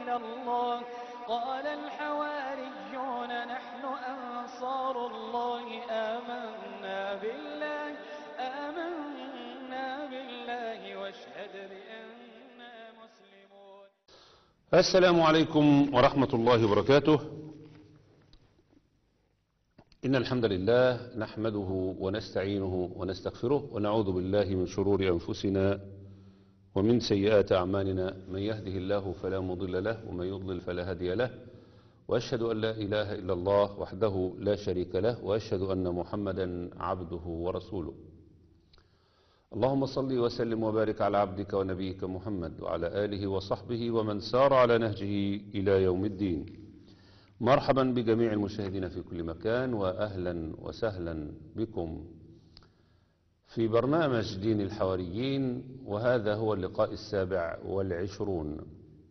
إلى الله قال الحواريون نحن أنصار الله آمنا بالله آمنا بالله واشهد بأننا مسلمون السلام عليكم ورحمة الله وبركاته إن الحمد لله نحمده ونستعينه ونستغفره ونعوذ بالله من شرور أنفسنا ومن سيئات أعمالنا من يهده الله فلا مضل له ومن يضلل فلا هادي له وأشهد أن لا إله إلا الله وحده لا شريك له وأشهد أن محمدا عبده ورسوله اللهم صل وسلم وبارك على عبدك ونبيك محمد وعلى آله وصحبه ومن سار على نهجه إلى يوم الدين مرحبا بجميع المشاهدين في كل مكان وأهلا وسهلا بكم في برنامج دين الحواريين وهذا هو اللقاء السابع والعشرون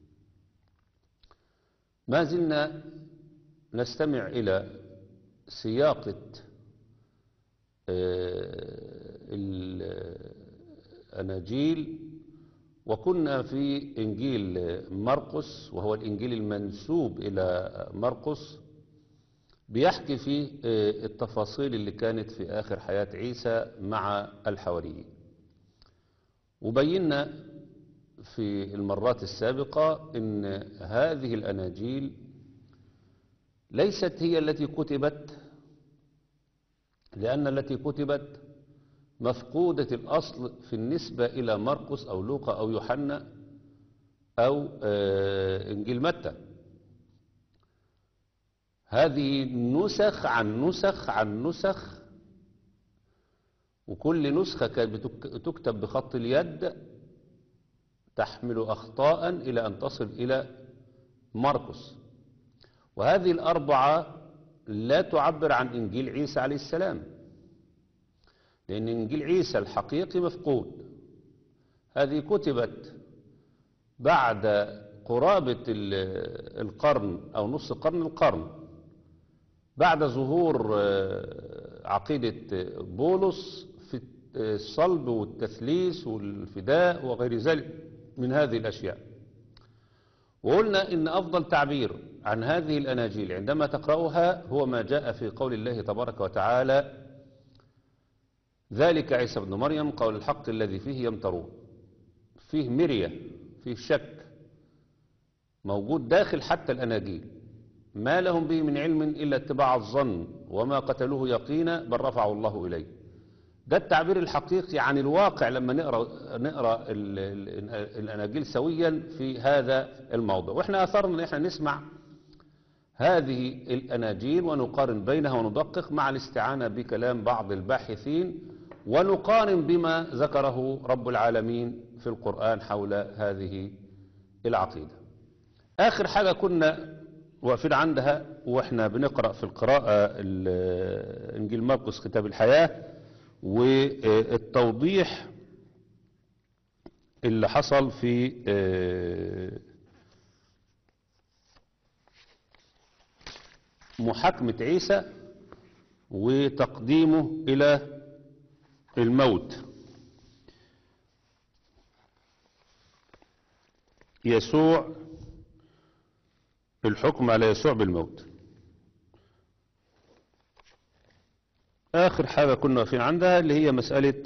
ما زلنا نستمع إلى سياقة الأناجيل وكنا في إنجيل مرقس وهو الإنجيل المنسوب إلى مرقس بيحكي فيه التفاصيل اللي كانت في آخر حياة عيسى مع الحواريين وبينا في المرات السابقة أن هذه الأناجيل ليست هي التي كتبت لأن التي كتبت مفقودة الأصل في النسبة إلى مرقس أو لوقا أو يوحنا أو إنجيل متى هذه نسخ عن نسخ عن نسخ وكل نسخة كانت تكتب بخط اليد تحمل أخطاء إلى أن تصل إلى مرقس وهذه الأربعة لا تعبر عن إنجيل عيسى عليه السلام لأن إنجيل عيسى الحقيقي مفقود هذه كتبت بعد قرابة القرن أو نص قرن القرن بعد ظهور عقيدة بولس في الصلب والتثليث والفداء وغير ذلك من هذه الأشياء وقلنا إن أفضل تعبير عن هذه الأناجيل عندما تقرأها هو ما جاء في قول الله تبارك وتعالى ذلك عيسى ابن مريم قول الحق الذي فيه يمترون فيه مرية فيه شك موجود داخل حتى الأناجيل ما لهم به من علم إلا اتباع الظن وما قتلوه يقينا بل رفعه الله إليه ده التعبير الحقيقي عن الواقع لما نقرأ, نقرأ ال ال الأناجيل سويا في هذا الموضوع وإحنا أثرنا أن إحنا نسمع هذه الأناجيل ونقارن بينها وندقق مع الاستعانة بكلام بعض الباحثين ونقارن بما ذكره رب العالمين في القرآن حول هذه العقيدة آخر حاجة كنا واقفين عندها واحنا بنقرأ في القراءة إنجيل مرقس كتاب الحياة والتوضيح اللي حصل في محاكمة عيسى وتقديمه إلى الموت يسوع الحكم على يسوع بالموت آخر حاجة كنا واقفين عندها اللي هي مسألة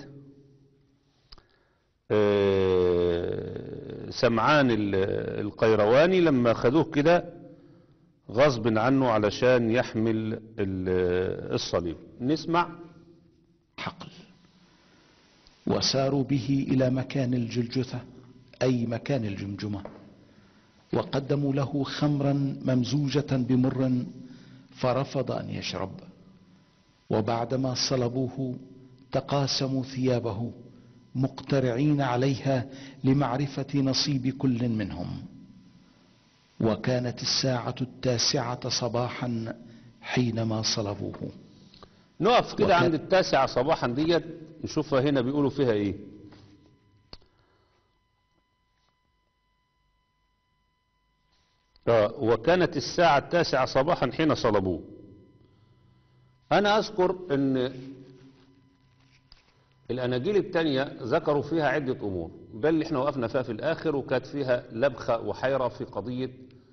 سمعان القيرواني لما خدوه كده غصب عنه علشان يحمل الصليب نسمع حقل وساروا به إلى مكان الجلجثة أي مكان الجمجمة وقدموا له خمرا ممزوجة بمر فرفض أن يشرب وبعدما صلبوه تقاسموا ثيابه مقترعين عليها لمعرفة نصيب كل منهم وكانت الساعة التاسعة صباحا حينما صلبوه نقف كده وكان- عند التاسعة صباحا ديت نشوفها هنا بيقولوا فيها ايه آه، وكانت الساعة التاسعة صباحا حين صلبوه أنا أذكر أن الأناجيل التانية ذكروا فيها عدة أمور ده اللي احنا وقفنا فيها في الآخر وكانت فيها لبخة وحيرة في قضية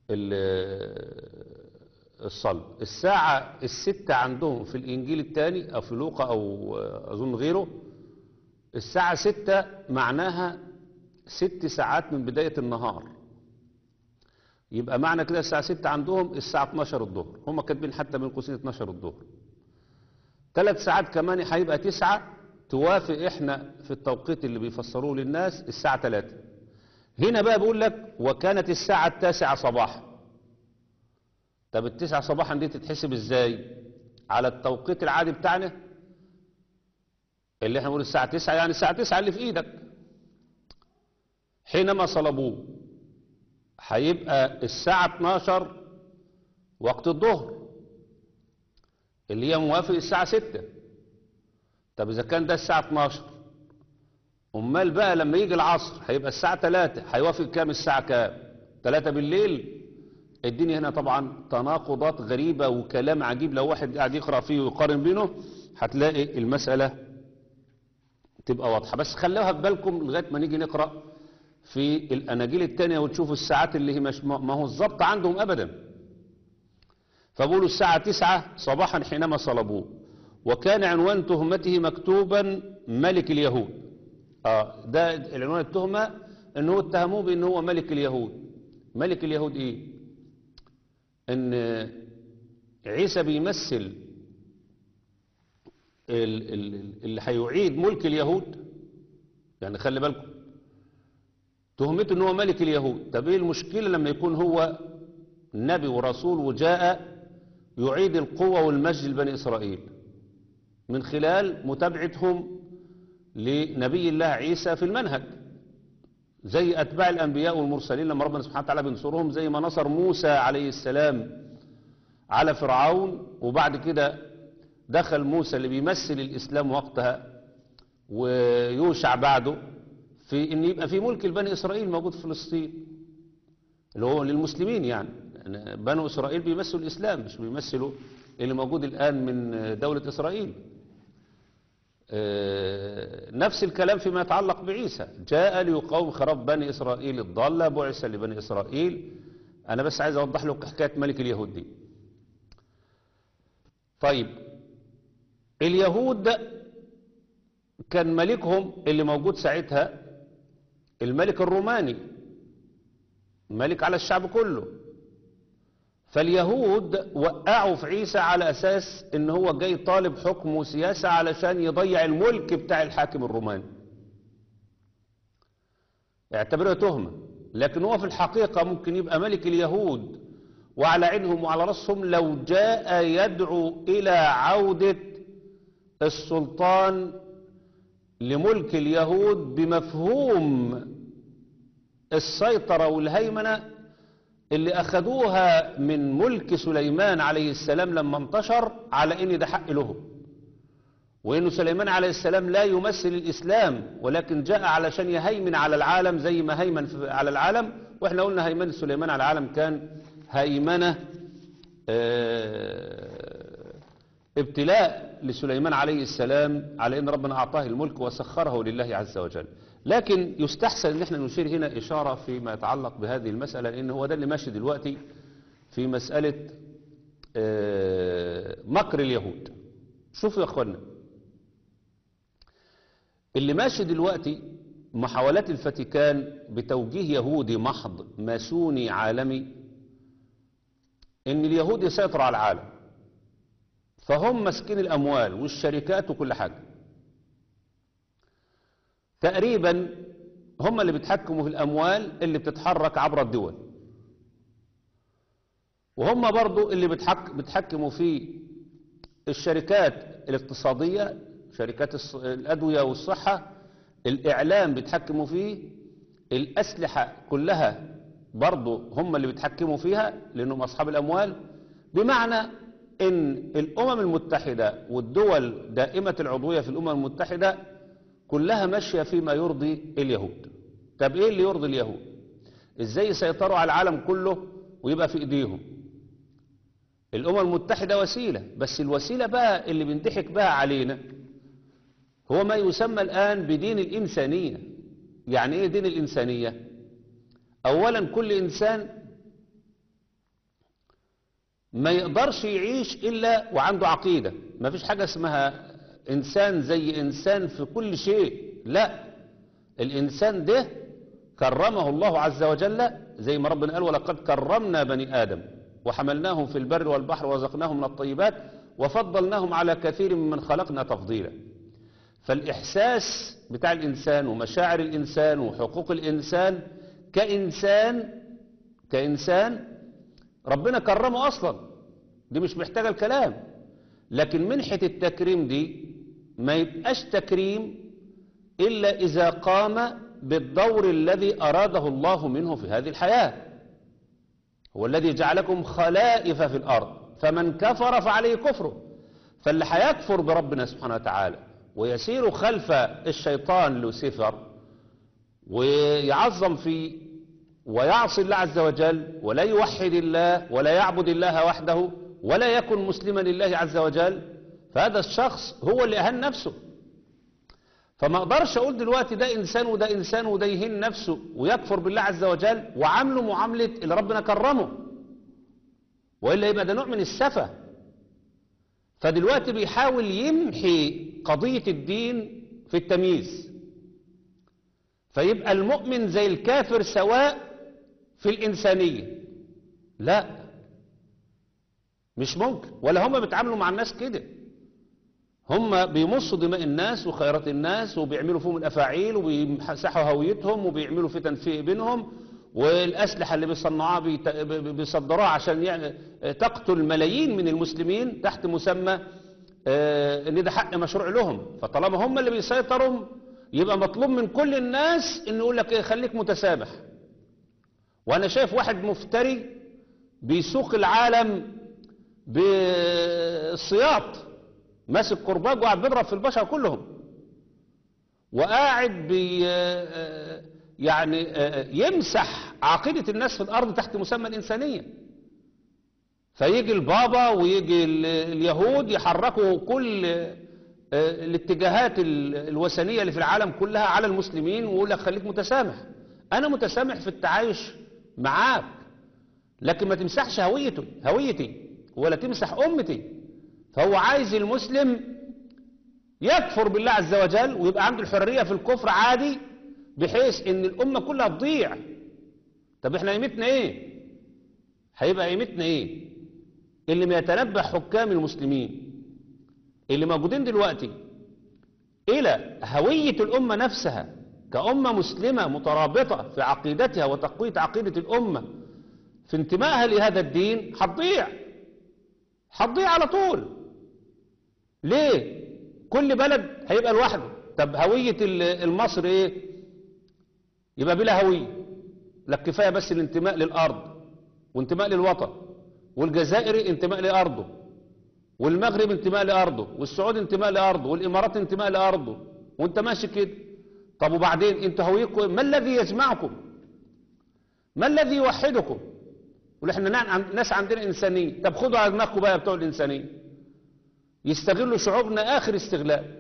ال- الصلب الساعة الستة عندهم في الإنجيل الثاني أو في لوقا أو أظن غيره الساعة ستة معناها ست ساعات من بداية النهار يبقى معنى كده الساعة ستة عندهم الساعة 12 الظهر هم كاتبين حتى بين قوسين 12 الظهر ثلاث ساعات كمان هيبقى تسعة توافق احنا في التوقيت اللي بيفسروه للناس الساعة 3 هنا بقى بيقول لك وكانت الساعة التاسعة صباحا طب التسعة صباحا دي تتحسب ازاي على التوقيت العادي بتاعنا اللي احنا بنقول الساعة 9 يعني الساعة 9 اللي في ايدك حينما صلبوه هيبقى الساعة 12 وقت الظهر اللي هي موافق الساعة 6 طب إذا كان ده الساعة 12 أمال بقى لما يجي العصر هيبقى الساعة 3 هيوافق كام الساعة كام 3 بالليل الدنيا هنا طبعا تناقضات غريبة وكلام عجيب لو واحد قاعد يقرأ فيه ويقارن بينه هتلاقي المسألة تبقى واضحة بس خلوها في بالكم لغاية ما نيجي نقرأ في الأناجيل التانية وتشوفوا الساعات اللي هي مش ما هو الظبط عندهم أبدا فبقولوا الساعة تسعة صباحا حينما صلبوه وكان عنوان تهمته مكتوبا ملك اليهود آه ده العنوان التهمة ان هو اتهموه بان هو ملك اليهود ملك اليهود ايه ان عيسى بيمثل ال- ال- اللي هيعيد ملك اليهود يعني خلي بالكم تهمته ان هو ملك اليهود طب ايه المشكلة لما يكون هو نبي ورسول وجاء يعيد القوة والمجد لبني إسرائيل من خلال متابعتهم لنبي الله عيسى في المنهج زي أتباع الأنبياء والمرسلين لما ربنا سبحانه وتعالى بينصرهم زي ما نصر موسى عليه السلام على فرعون وبعد كده دخل موسى اللي بيمثل الإسلام وقتها ويوشع بعده في ان يبقى في ملك لبني إسرائيل موجود في فلسطين اللي هو للمسلمين يعني يعني بنو إسرائيل بيمثلوا الإسلام مش بيمثلوا اللي موجود الآن من دولة إسرائيل آه، نفس الكلام فيما يتعلق بعيسى جاء ليقوم خراب بني إسرائيل الضالة بعث لبني إسرائيل أنا بس عايز أوضح لك حكاية ملك اليهود دي طيب اليهود كان ملكهم اللي موجود ساعتها الملك الروماني ملك على الشعب كله فاليهود وقعوا في عيسى على أساس ان هو جاي طالب حكم وسياسة علشان يضيع الملك بتاع الحاكم الروماني اعتبروها تهمة لكن هو في الحقيقة ممكن يبقى ملك اليهود وعلى عينهم وعلى رأسهم لو جاء يدعو إلى عودة السلطان لملك اليهود بمفهوم السيطرة والهيمنة اللي أخذوها من ملك سليمان عليه السلام لما انتشر على إن ده حق لهم وإنه سليمان عليه السلام لا يمثل الإسلام ولكن جاء علشان يهيمن على العالم زي ما هيمن في- على العالم وإحنا قلنا هيمنة سليمان على العالم كان هيمنة آه، ابتلاء لسليمان عليه السلام على ان ربنا اعطاه الملك وسخره لله عز وجل لكن يستحسن ان احنا نشير هنا اشاره فيما يتعلق بهذه المساله لان هو ده اللي ماشي دلوقتي في مساله آه، مكر اليهود شوفوا يا اخوانا اللي ماشي دلوقتي محاولات الفاتيكان بتوجيه يهودي محض ماسوني عالمي ان اليهود يسيطروا على العالم فهم ماسكين الاموال والشركات وكل حاجه تقريبا هم اللي بيتحكموا في الاموال اللي بتتحرك عبر الدول وهم برضو اللي بتحك بيتحكموا في الشركات الاقتصاديه شركات الص- الادويه والصحه الاعلام بيتحكموا فيه الاسلحه كلها برضو هم اللي بيتحكموا فيها لانهم اصحاب الاموال بمعنى ان الامم المتحده والدول دائمه العضويه في الامم المتحده كلها ماشيه فيما يرضي اليهود طب ايه اللي يرضي اليهود ازاي يسيطروا على العالم كله ويبقى في ايديهم الامم المتحده وسيله بس الوسيله بقى اللي بينضحك بها علينا هو ما يسمى الان بدين الانسانيه يعني ايه دين الانسانيه اولا كل انسان ما يقدرش يعيش إلا وعنده عقيدة ما فيش حاجة اسمها إنسان زي إنسان في كل شيء لا الإنسان ده كرمه الله عز وجل زي ما ربنا قال ولقد كرمنا بني آدم وحملناهم في البر والبحر ورزقناهم من الطيبات وفضلناهم على كثير ممن خلقنا تفضيلا فالإحساس بتاع الإنسان ومشاعر الإنسان وحقوق الإنسان كإنسان كإنسان ربنا كرمه أصلا دي مش محتاجة الكلام لكن منحة التكريم دي ما يبقاش تكريم إلا إذا قام بالدور الذي أراده الله منه في هذه الحياة هو الذي جعلكم خلائف في الأرض فمن كفر فعليه كفره فاللي هيكفر بربنا سبحانه وتعالى ويسير خلف الشيطان لوسيفر ويعظم فيه ويعصي الله عز وجل ولا يوحد الله ولا يعبد الله وحده ولا يكن مسلما لله عز وجل فهذا الشخص هو اللي أهان نفسه فما اقدرش اقول دلوقتي ده انسان وده انسان وده يهين نفسه ويكفر بالله عز وجل وعامله معاملة اللي ربنا كرمه وإلا يبقى ده نوع من السفة فدلوقتي بيحاول يمحي قضية الدين في التمييز فيبقى المؤمن زي الكافر سواء في الإنسانية لا مش ممكن ولا هم بيتعاملوا مع الناس كده هم بيمصوا دماء الناس وخيرات الناس وبيعملوا فيهم الأفاعيل وبيمسحوا هويتهم وبيعملوا فتن في بينهم والأسلحة اللي بيصنعوها بيت- بيصدروها عشان يعني تقتل ملايين من المسلمين تحت مسمى آه، ان ده حق مشروع لهم فطالما هم اللي بيسيطروا يبقى مطلوب من كل الناس انه يقول لك ايه خليك متسامح وانا شايف واحد مفتري بيسوق العالم بالسياط ماسك كرباج وقاعد بيضرب في البشر كلهم وقاعد بي آه، يعني آه، يمسح عقيدة الناس في الأرض تحت مسمى الإنسانية فيجي البابا ويجي ال- اليهود يحركوا كل آه، الاتجاهات ال- الوثنية اللي في العالم كلها على المسلمين ويقول لك خليك متسامح أنا متسامح في التعايش معاك لكن ما تمسحش هويته هويتي ولا تمسح أمتي فهو عايز المسلم يكفر بالله عز وجل ويبقى عنده الحرية في الكفر عادي بحيث ان الأمة كلها تضيع طب احنا قيمتنا ايه هيبقى قيمتنا ايه اللي ما يتنبه حكام المسلمين اللي موجودين دلوقتي الى هوية الأمة نفسها كأمة مسلمة مترابطة في عقيدتها وتقوية عقيدة الأمة في انتمائها لهذا الدين هتضيع هتضيع على طول ليه كل بلد هيبقى لوحده طب هوية ال- المصري ايه يبقى بلا هوية لا كفاية بس الانتماء للأرض وانتماء للوطن والجزائري انتماء لأرضه والمغرب انتماء لأرضه والسعود انتماء لأرضه والإمارات انتماء لأرضه وانت ماشي كده طب وبعدين انت هويتكم إيه؟ ما الذي يجمعكم ما الذي يوحدكم يقول احنا نع- ناس عندنا إنسانية طب خدوا على دماغكم بقى بتوع الإنسانية يستغلوا شعوبنا آخر استغلال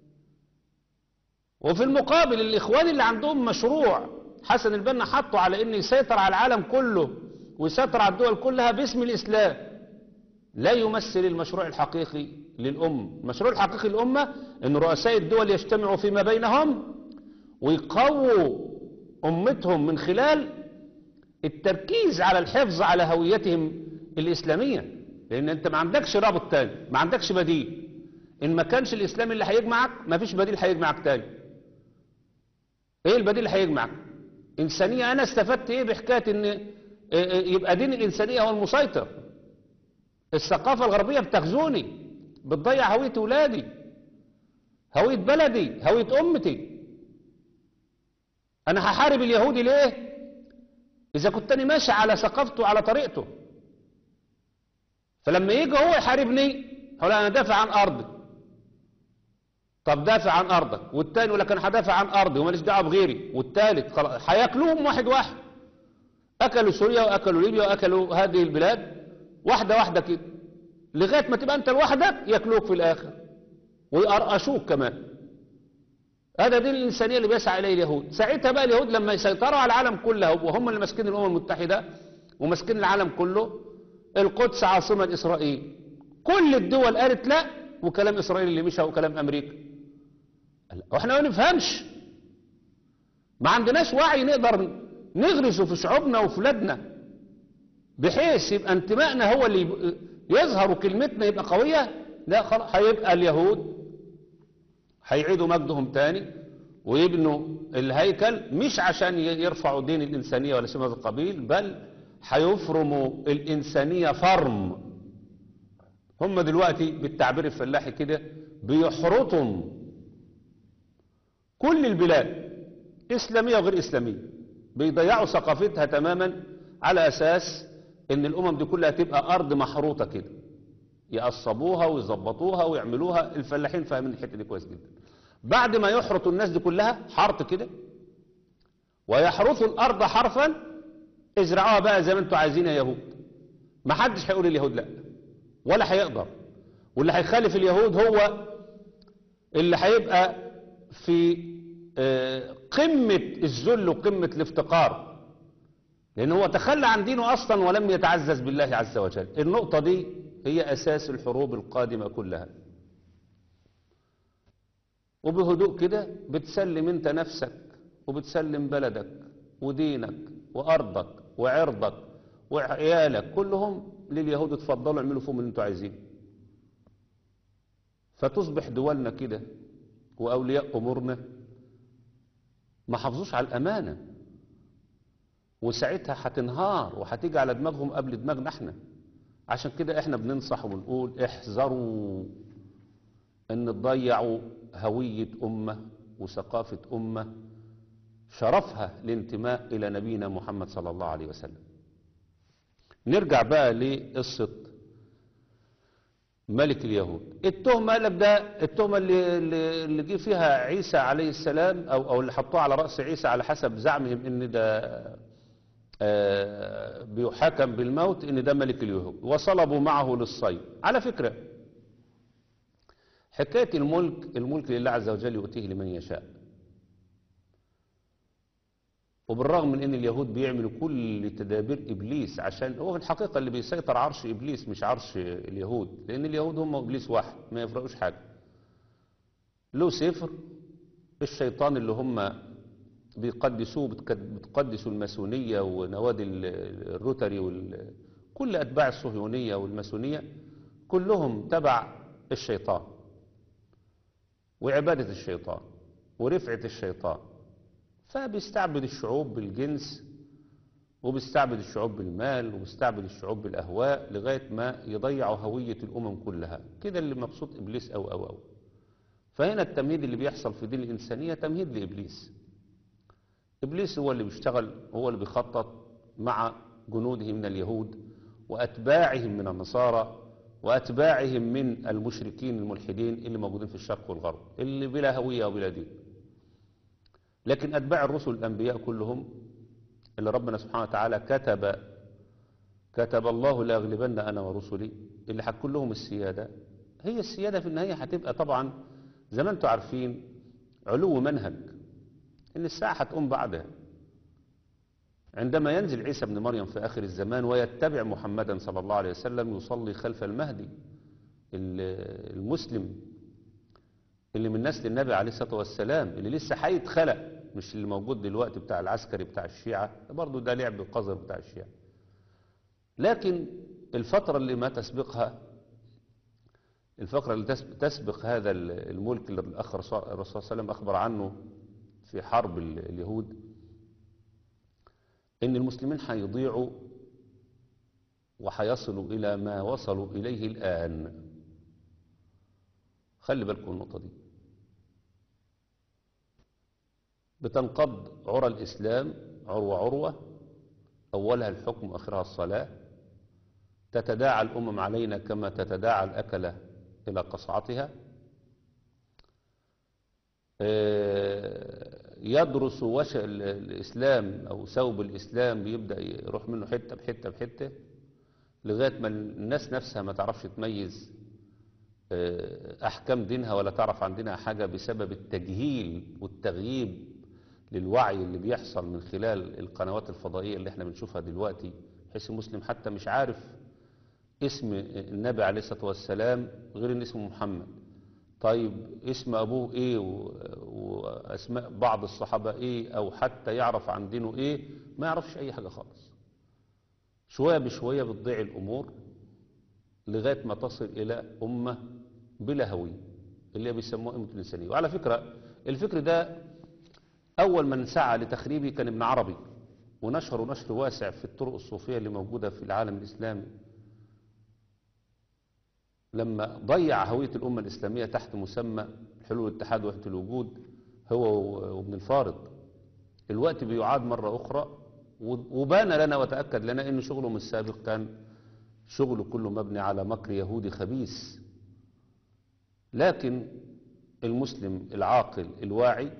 وفي المقابل الإخوان اللي عندهم مشروع حسن البنا حطه على إنه يسيطر على العالم كله ويسيطر على الدول كلها باسم الإسلام لا يمثل المشروع الحقيقي للأمة المشروع الحقيقي للأمة أن رؤساء الدول يجتمعوا فيما بينهم ويقووا أمتهم من خلال التركيز على الحفظ على هويتهم الإسلامية لأن أنت ما عندكش رابط تاني ما عندكش بديل إن ما كانش الإسلام اللي هيجمعك ما فيش بديل هيجمعك تاني إيه البديل اللي هيجمعك إنسانية أنا استفدت إيه بحكاية إن إيه إيه يبقى دين الإنسانية هو المسيطر الثقافة الغربية بتغزوني بتضيع هوية ولادي هوية بلدي هوية أمتي أنا هحارب اليهودي ليه إذا كنت أنا ماشي على ثقافته على طريقته فلما يجي هو يحاربني هقول أنا دافع عن أرضي طب دافع عن أرضك والتاني يقول لك أنا هدافع عن أرضي وماليش دعوة بغيري والتالت خلاص هياكلوهم واحد واحد أكلوا سوريا وأكلوا ليبيا وأكلوا هذه البلاد واحدة واحدة كده لغاية ما تبقى أنت لوحدك ياكلوك في الآخر ويقرقشوك كمان هذا دين الإنسانية اللي بيسعى إليه اليهود ساعتها بقى اليهود لما يسيطروا على العالم كله وهم اللي ماسكين الأمم المتحدة وماسكين العالم كله القدس عاصمة لإسرائيل كل الدول قالت لا وكلام إسرائيل اللي مشى وكلام أمريكا قال واحنا ما نفهمش ما عندناش وعي نقدر نغرسه في شعوبنا وفي بلادنا بحيث يبقى انتمائنا هو اللي يب- يظهر وكلمتنا يبقى قوية لا خلاص هيبقى اليهود هيعيدوا مجدهم تاني ويبنوا الهيكل مش عشان ي- يرفعوا دين الإنسانية ولا سمة القبيل بل هيفرموا الإنسانية فرم هم دلوقتي بالتعبير الفلاحي كده بيحرطوا كل البلاد إسلامية وغير إسلامية بيضيعوا ثقافتها تماما على أساس إن الأمم دي كلها تبقى أرض محروطة كده يقصبوها ويظبطوها ويعملوها الفلاحين فاهمين الحتة دي كويس جدا بعد ما يحرطوا الناس دي كلها حرط كده ويحرثوا الأرض حرفا ازرعوها بقى زي ما انتوا عايزين يا يهود ما حدش هيقول اليهود لا ولا هيقدر واللي هيخالف اليهود هو اللي هيبقى في آه، قمة الذل وقمة الافتقار لأن هو تخلى عن دينه أصلا ولم يتعزز بالله عز وجل النقطة دي هي أساس الحروب القادمة كلها وبهدوء كده بتسلم انت نفسك وبتسلم بلدك ودينك وأرضك وعرضك وعيالك كلهم لليهود اتفضلوا اعملوا فيهم اللي انتوا عايزينه فتصبح دولنا كده وأولياء أمورنا ما حافظوش على الأمانة وساعتها هتنهار وهتيجي على دماغهم قبل دماغنا احنا عشان كده احنا بننصح وبنقول احذروا ان تضيعوا هوية أمة وثقافة أمة شرفها الانتماء إلى نبينا محمد صلى الله عليه وسلم نرجع بقى لقصة ملك اليهود التهمة قال لك ده التهمة اللي, اللي اللي جه فيها عيسى عليه السلام أو, أو اللي حطوها على رأس عيسى على حسب زعمهم إن ده آه، بيحاكم بالموت إن ده ملك اليهود وصلبوا معه للصيد على فكرة حكاية الملك الملك لله عز وجل يؤتيه لمن يشاء وبالرغم من ان اليهود بيعملوا كل تدابير ابليس عشان هو في الحقيقه اللي بيسيطر عرش ابليس مش عرش اليهود لان اليهود هم ابليس واحد ما يفرقوش حاجه لوسيفر الشيطان اللي هم بيقدسوه بتك- بتقدسوا الماسونيه ونوادي ال- الروتري وال كل اتباع الصهيونيه والماسونيه كلهم تبع الشيطان وعباده الشيطان ورفعه الشيطان فبيستعبد الشعوب بالجنس وبيستعبد الشعوب بالمال وبيستعبد الشعوب بالأهواء لغاية ما يضيعوا هوية الأمم كلها كده اللي مبسوط إبليس أو أو أو فهنا التمهيد اللي بيحصل في دين الإنسانية تمهيد لإبليس إبليس هو اللي بيشتغل هو اللي بيخطط مع جنوده من اليهود وأتباعهم من النصارى وأتباعهم من المشركين الملحدين اللي موجودين في الشرق والغرب اللي بلا هوية وبلا دين لكن أتباع الرسل الأنبياء كلهم اللي ربنا سبحانه وتعالى كتب كتب الله لأغلبن أنا ورسلي اللي هتكون لهم السيادة هي السيادة في النهاية هتبقى طبعا زي ما انتم عارفين علو منهج إن الساعة هتقوم بعدها عندما ينزل عيسى بن مريم في آخر الزمان ويتبع محمدا صلى الله عليه وسلم يصلي خلف المهدي ال- المسلم اللي من نسل النبي عليه الصلاة والسلام اللي لسه هيتخلق مش اللي موجود دلوقتي بتاع العسكري بتاع الشيعة برضه ده لعب القذر بتاع الشيعة لكن الفترة اللي ما تسبقها الفقرة اللي تسب- تسبق هذا ال- الملك اللي الأخ الرسول الرسول صلى الله عليه وسلم أخبر عنه في حرب ال- اليهود إن المسلمين هيضيعوا وهيصلوا إلى ما وصلوا إليه الآن خلي بالكم النقطة دي بتنقض عرى الإسلام عروة عروة أولها الحكم وآخرها الصلاة تتداعى الأمم علينا كما تتداعى الأكلة إلى قصعتها آه، يدرس وش ال- الإسلام أو ثوب الإسلام بيبدأ يروح منه حتة بحتة بحتة لغاية ما الناس نفسها ما تعرفش تميز آه، أحكام دينها ولا تعرف عن دينها حاجة بسبب التجهيل والتغييب للوعي اللي بيحصل من خلال القنوات الفضائية اللي احنا بنشوفها دلوقتي بحيث المسلم حتى مش عارف اسم النبي عليه الصلاة والسلام غير ان اسمه محمد طيب اسم ابوه ايه و- واسماء بعض الصحابة ايه او حتى يعرف عن دينه ايه ما يعرفش اي حاجة خالص شوية بشوية بتضيع الامور لغاية ما تصل الى امة بلا هوية اللي هي بيسموها امة الانسانية وعلى فكرة الفكر ده اول من سعى لتخريبه كان ابن عربي ونشره نشر واسع في الطرق الصوفية اللي موجودة في العالم الاسلامي لما ضيع هوية الأمة الإسلامية تحت مسمى حلول الاتحاد وحدة الوجود هو وابن الفارض الوقت بيعاد مرة أخرى وبان لنا وتأكد لنا أن شغلهم السابق كان شغله كله مبني على مكر يهودي خبيث لكن المسلم العاقل الواعي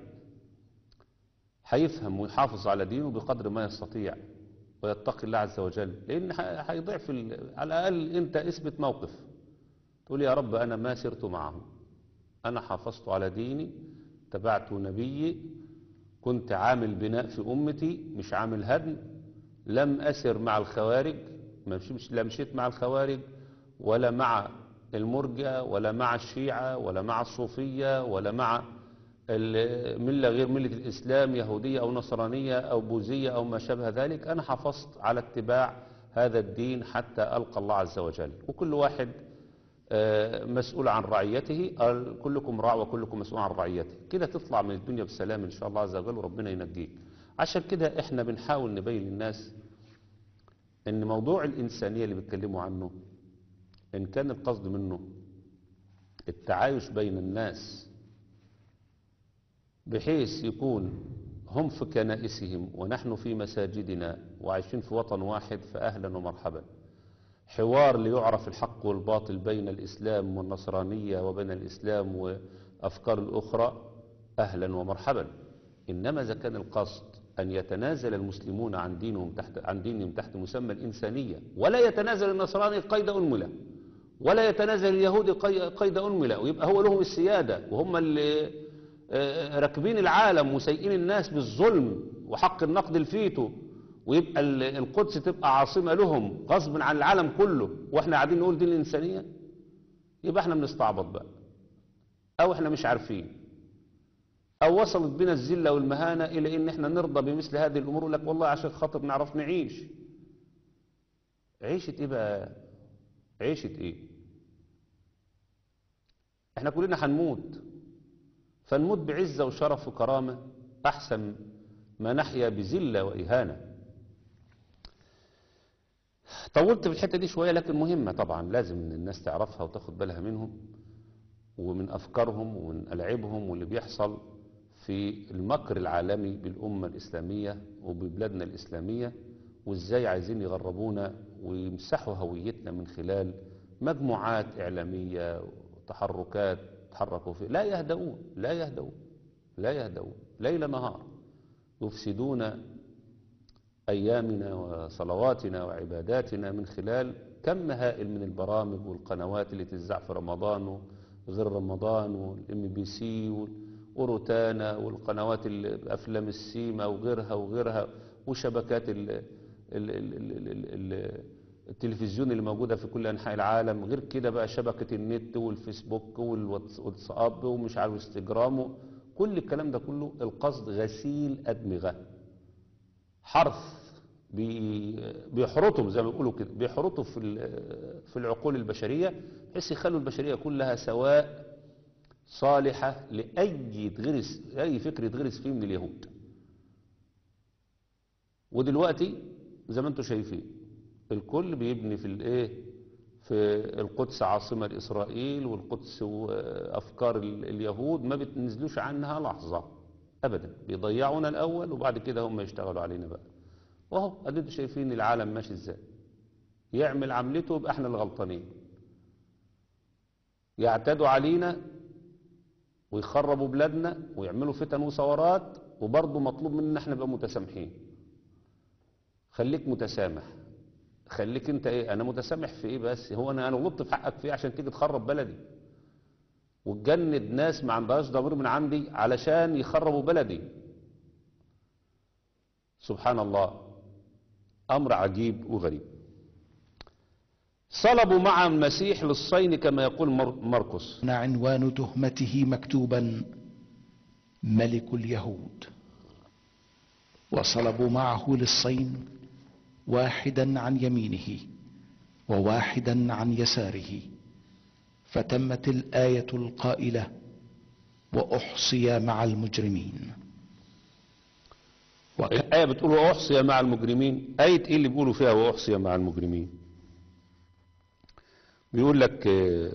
هيفهم ويحافظ على دينه بقدر ما يستطيع ويتقي الله عز وجل لأن ح- هيضيع في ال- على الأقل أنت اثبت موقف تقول يا رب أنا ما سرت معهم أنا حافظت على ديني تبعت نبيي كنت عامل بناء في أمتي مش عامل هدم لم أسر مع الخوارج ما مشيتش- لا مشيت مع الخوارج ولا مع المرجئة ولا مع الشيعة ولا مع الصوفية ولا مع الملة غير ملة الإسلام يهودية أو نصرانية أو بوذية أو ما شابه ذلك أنا حافظت على اتباع هذا الدين حتى ألقى الله عز وجل وكل واحد آه، مسؤول عن رعيته قال كلكم راع وكلكم مسؤول عن رعيته كده تطلع من الدنيا بسلام إن شاء الله عز وجل وربنا ينجيك عشان كده احنا بنحاول نبين للناس ان موضوع الإنسانية اللي بيتكلموا عنه إن كان القصد منه التعايش بين الناس بحيث يكون هم في كنائسهم ونحن في مساجدنا وعايشين في وطن واحد فأهلا ومرحبا حوار ليعرف الحق والباطل بين الإسلام والنصرانية وبين الإسلام وأفكار الأخرى أهلا ومرحبا إنما إذا كان القصد أن يتنازل المسلمون عن دينهم تحت عن دينهم تحت مسمى الإنسانية ولا يتنازل النصراني قيد أنملة ولا يتنازل اليهودي قي- قيد أنملة ويبقى هو لهم السيادة وهم اللي آه، راكبين العالم وسايقين الناس بالظلم وحق النقد الفيتو ويبقى ال- القدس تبقى عاصمة لهم غصب عن العالم كله واحنا قاعدين نقول دي الإنسانية يبقى احنا بنستعبط بقى او احنا مش عارفين او وصلت بنا الذلة والمهانة الى ان احنا نرضى بمثل هذه الامور يقول لك والله عشان خاطر نعرف نعيش عيشة ايه بقى عيشة ايه احنا كلنا هنموت فنموت بعزة وشرف وكرامة احسن ما نحيا بذلة وإهانة طولت في الحتة دي شوية لكن مهمة طبعا لازم إن الناس تعرفها وتاخد بالها منهم ومن أفكارهم ومن ألعابهم واللي بيحصل في المكر العالمي بالأمة الإسلامية وببلادنا الإسلامية وإزاي عايزين يغربونا ويمسحوا هويتنا من خلال مجموعات إعلامية وتحركات تحركوا فيه لا يهدؤون لا يهدؤون لا يهدؤون ليل نهار يفسدون أيامنا وصلواتنا وعباداتنا من خلال كم هائل من البرامج والقنوات اللي تذاع في رمضان وغير رمضان والام بي سي وروتانا والقنوات ال- افلام السيما وغيرها وغيرها وشبكات ال ال ال ال ال ال التلفزيون اللي موجوده في كل انحاء العالم غير كده بقى شبكه النت والفيسبوك والواتساب ومش عارف انستجرام كل الكلام ده كله القصد غسيل ادمغه حرث بي- بيحرطهم زي ما بيقولوا كده بيحرطوا في ال- في العقول البشريه بحيث يخلوا البشريه كلها سواء صالحه لاي يتغرس اي فكر يتغرس فيه من اليهود ودلوقتي زي ما انتم شايفين الكل بيبني في الايه في القدس عاصمه لاسرائيل والقدس وافكار ال- اليهود ما بتنزلوش عنها لحظه ابدا بيضيعونا الاول وبعد كده هم يشتغلوا علينا بقى واهو ادي انتوا شايفين العالم ماشي ازاي يعمل عملته يبقى احنا اللي غلطانين يعتدوا علينا ويخربوا بلادنا ويعملوا فتن وثورات وبرضه مطلوب مننا احنا نبقى متسامحين خليك متسامح خليك انت ايه انا متسامح في ايه بس هو انا انا غلطت في حقك في ايه عشان تيجي تخرب بلدي وتجند ناس ما عندهاش ضمير من عندي علشان يخربوا بلدي سبحان الله امر عجيب وغريب صلبوا مع المسيح للصين كما يقول مر- مرقس كان عنوان تهمته مكتوبا ملك اليهود وصلبوا معه للصين واحدا عن يمينه وواحدا عن يساره فتمت الآية القائلة وأحصي مع المجرمين وكان الآية بتقول وأحصي مع المجرمين آية إيه اللي بيقولوا فيها وأحصي مع المجرمين بيقول لك آه،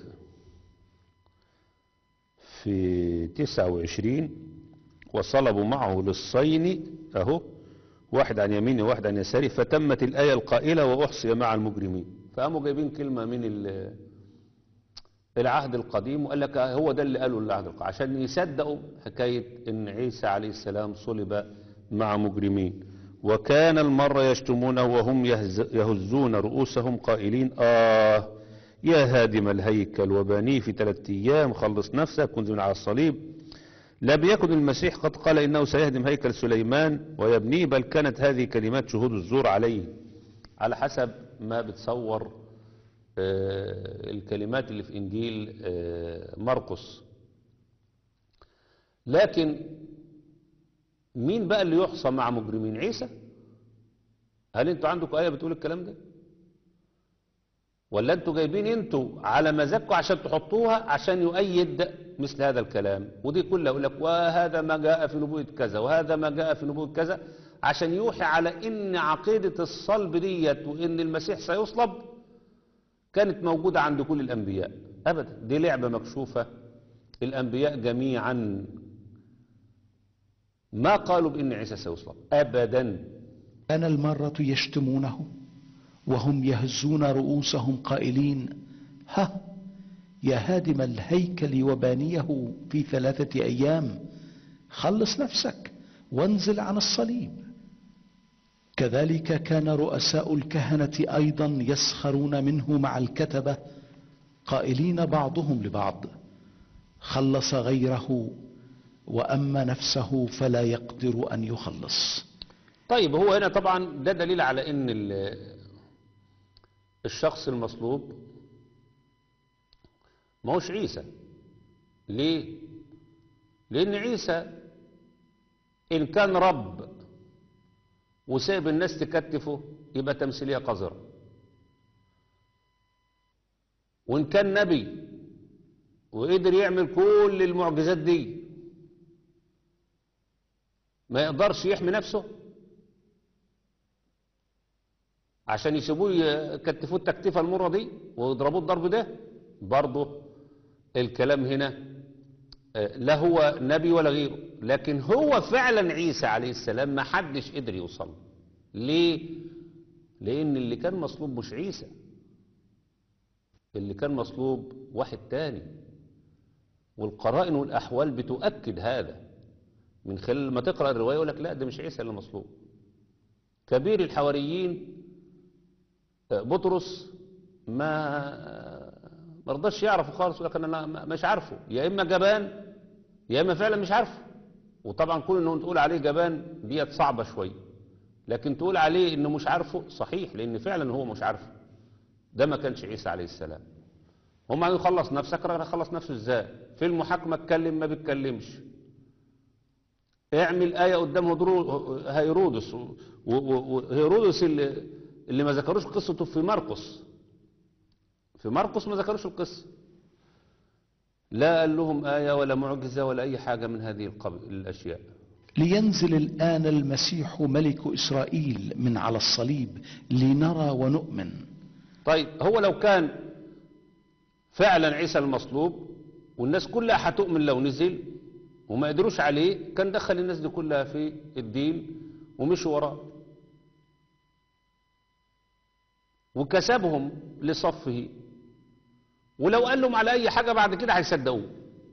في 29 وصلبوا معه للصين أهو واحد عن يمينه وواحد عن يساره فتمت الآية القائلة وأحصي مع المجرمين فقاموا جايبين كلمة من ال- العهد القديم وقال لك هو ده اللي قاله العهد القديم عشان يصدقوا حكاية ان عيسى عليه السلام صلب مع مجرمين وكان المرة يشتمونه وهم يهز- يهزون رؤوسهم قائلين آه يا هادم الهيكل وبانيه في ثلاثة أيام خلص نفسك كنت من على الصليب لم يكن المسيح قد قال إنه سيهدم هيكل سليمان ويبنيه بل كانت هذه كلمات شهود الزور عليه على حسب ما بتصور آه، الكلمات اللي في إنجيل آه، مرقس لكن مين بقى اللي يحصى مع مجرمين عيسى هل انتوا عندكم آية بتقول الكلام ده ولا انتوا جايبين انتوا على مزاجكم عشان تحطوها عشان يؤيد مثل هذا الكلام ودي كلها يقول لك وهذا ما جاء في نبوة كذا وهذا ما جاء في نبوة كذا عشان يوحي على ان عقيدة الصلب ديت وان المسيح سيصلب كانت موجودة عند كل الأنبياء أبدا دي لعبة مكشوفة الأنبياء جميعا ما قالوا بأن عيسى سيصلب أبدا كان المرة يشتمونه وهم يهزون رؤوسهم قائلين ها يا هادم الهيكل وبانيه في ثلاثة أيام خلص نفسك وانزل عن الصليب كذلك كان رؤساء الكهنة أيضا يسخرون منه مع الكتبة قائلين بعضهم لبعض خلص غيره وأما نفسه فلا يقدر أن يخلص طيب هو هنا طبعا ده دليل على أن ال- الشخص المصلوب ما هوش عيسى ليه؟ لأن عيسى إن كان رب وسايب الناس تكتفه يبقى تمثيلية قذرة وإن كان نبي وقدر يعمل كل المعجزات دي ما يقدرش يحمي نفسه عشان يسيبوه يكتفوه التكتيفة المرة دي ويضربوه الضرب ده برضه الكلام هنا آه، لا هو نبي ولا غيره لكن هو فعلا عيسى عليه السلام ما حدش قدر يوصل ليه لان اللي كان مصلوب مش عيسى اللي كان مصلوب واحد تاني والقرائن والاحوال بتؤكد هذا من خلال ما تقرا الروايه يقول لك لا ده مش عيسى اللي مصلوب كبير الحواريين آه، بطرس ما ما رضاش يعرفه خالص يقول لك انا لا- ما- مش عارفه يا اما جبان يا اما فعلا مش عارفه وطبعا كل انه تقول عليه جبان ديت صعبه شويه لكن تقول عليه انه مش عارفه صحيح لان فعلا هو مش عارفه ده ما كانش عيسى عليه السلام هم قالوا خلص نفسك راح خلص نفسه ازاي في المحاكمه اتكلم ما بيتكلمش اعمل آية قدام هدرو- هيرودس و- و- وهيرودس اللي, اللي ما ذكروش قصته في مرقس في مرقس ما ذكروش القصة لا قال لهم آية ولا معجزة ولا أي حاجة من هذه القبل الأشياء لينزل الآن المسيح ملك إسرائيل من على الصليب لنرى ونؤمن طيب هو لو كان فعلا عيسى المصلوب والناس كلها هتؤمن لو نزل وما قدروش عليه كان دخل الناس دي كلها في الدين ومشوا وراه وكسبهم لصفه ولو قال لهم على اي حاجه بعد كده هيصدقوه